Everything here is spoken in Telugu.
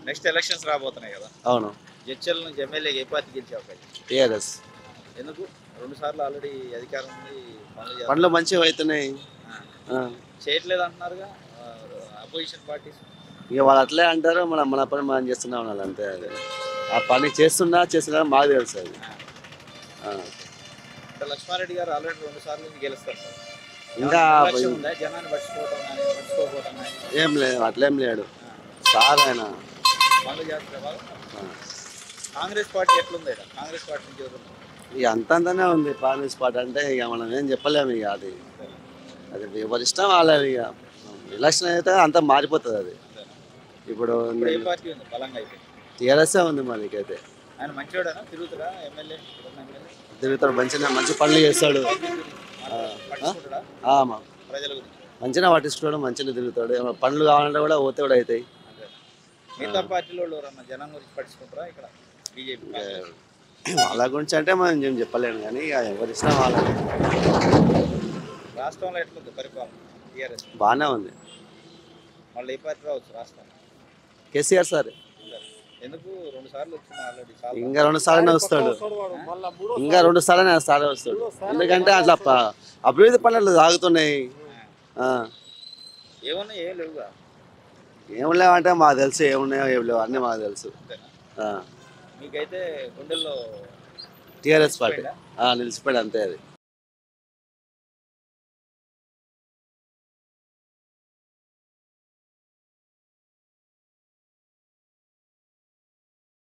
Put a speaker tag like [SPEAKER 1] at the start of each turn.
[SPEAKER 1] నెక్స్ట్ ఎలక్షన్స్ రాబోతున్నాయి కదా
[SPEAKER 2] అవును
[SPEAKER 1] జడ్చల్ నుంచి ఎమ్మెల్యేగా ఏ పార్టీ గెలిచే అవకాశం
[SPEAKER 2] టీఆర్ఎస్
[SPEAKER 1] ఎందుకు రెండు సార్లు ఆల్రెడీ అధికారం ఉంది పనులు చేస్తున్నారు.
[SPEAKER 2] పండ్లు మంచిగా అవుతున్నాయి
[SPEAKER 1] ఆ.
[SPEAKER 2] ఆ.
[SPEAKER 1] చేయట్లేదు అంటున్నారుగా అపోజిషన్ పార్టీస్
[SPEAKER 2] ఇక వాళ్ళు అట్లే అంటారు మన మన పని మనం చేస్తున్నాం అనాలి అంతే అది ఆ పని చేస్తున్నా చేస్తున్నా మాకు తెలుసు అది ఆ.
[SPEAKER 1] అంటే లక్ష్మారెడ్డి గారు ఆల్రెడీ రెండు సార్లు నుంచి గెలుస్తారు సార్.
[SPEAKER 2] ఇంకా
[SPEAKER 1] ఏమన్నా నిర్లక్ష్యం ఉందా జనాన్ని పట్టించుకోవటం కానీ పట్టించుకోకపోవటం కానీ
[SPEAKER 2] ఏం లేదు అట్లేం లేడు సార్ ఆయన
[SPEAKER 1] పనులు చేస్తారు బాగా
[SPEAKER 2] ఆ.
[SPEAKER 1] కాంగ్రెస్ పార్టీ ఎట్లుంది ఈడ? కాంగ్రెస్ పార్టీ నుంచి ఎవరు ఉన్నారు?
[SPEAKER 2] ఇక అంతంతనే ఉంది కాంగ్రెస్ పార్టీ అంటే ఇక మనం ఏం చెప్పలేము ఇక అది అది ఎవరి ఇష్టం వాళ్ళది ఇక ఎలక్షన్ అయితే అంతా మారిపోతుంది అది ఇప్పుడు
[SPEAKER 1] ఇప్పుడు ఏ పార్టీ ఉంది బలంగా అయితే
[SPEAKER 2] టీఆర్ఎస్ఏ ఉంది మనకైతే
[SPEAKER 1] ఆయన మంచివాడేనా తిరుగుతాడా ఎమ్మెల్యే ఇప్పుడున్న ఎమ్మెల్యే
[SPEAKER 2] తిరుగుతాడు మంచిగా మంచి పనులు చేస్తాడు
[SPEAKER 1] పట్టించుకుంటాడా
[SPEAKER 2] ఆ, మా-
[SPEAKER 1] ప్రజల గురించి
[SPEAKER 2] మంచిగా పట్టించుకోవడం మంచిగా తిరుగుతాడు ఏమైనా పనులు కావాలంటే కూడా పోతే కూడా అవుతాయి
[SPEAKER 1] అదే. మిగతా పార్టీలో వాళ్ళు ఎవరన్నా జనం గురించి పట్టించుకుంటారా ఇక్కడ బీజేపీ
[SPEAKER 2] వాళ్ళ గురించి అంటే మనం ఏం చెప్పలేను కానీ ఇక ఎవరి ఇష్టం వాళ్ళది
[SPEAKER 1] రాష్ట్రంలో ఎట్లుంది పరిపాలన టీఆర్ఎస్
[SPEAKER 2] బాగానే ఉంది
[SPEAKER 1] మళ్ళీ ఏ పార్టీ రావచ్చు రాష్ట్రం
[SPEAKER 2] కేసీఆర్ సార్
[SPEAKER 1] ఎందుకు రెండు సార్లు వచ్చింది ఆల్రెడీ చాలా
[SPEAKER 2] ఇంకా రెండు సార్లు వస్తాడు ఇంకా రెండు సార్లు సార్ వస్తాడు ఎందుకంటే అట్లా ప- అభివృద్ధి పనులు సాగుతున్నాయి ఆ.
[SPEAKER 1] ఏమన్నా ఏం లేవుగా
[SPEAKER 2] ఏం లేవంటే మాకు తెలుసు ఏమున్నాయో ఏం లేవు అన్నీ మాకు తెలుసు
[SPEAKER 1] అంతేనా మీకైతే గుండెల్లో
[SPEAKER 2] టీఆర్ఎస్ పార్టీ ఆ, నిలిచిపోయాడు అంతే అది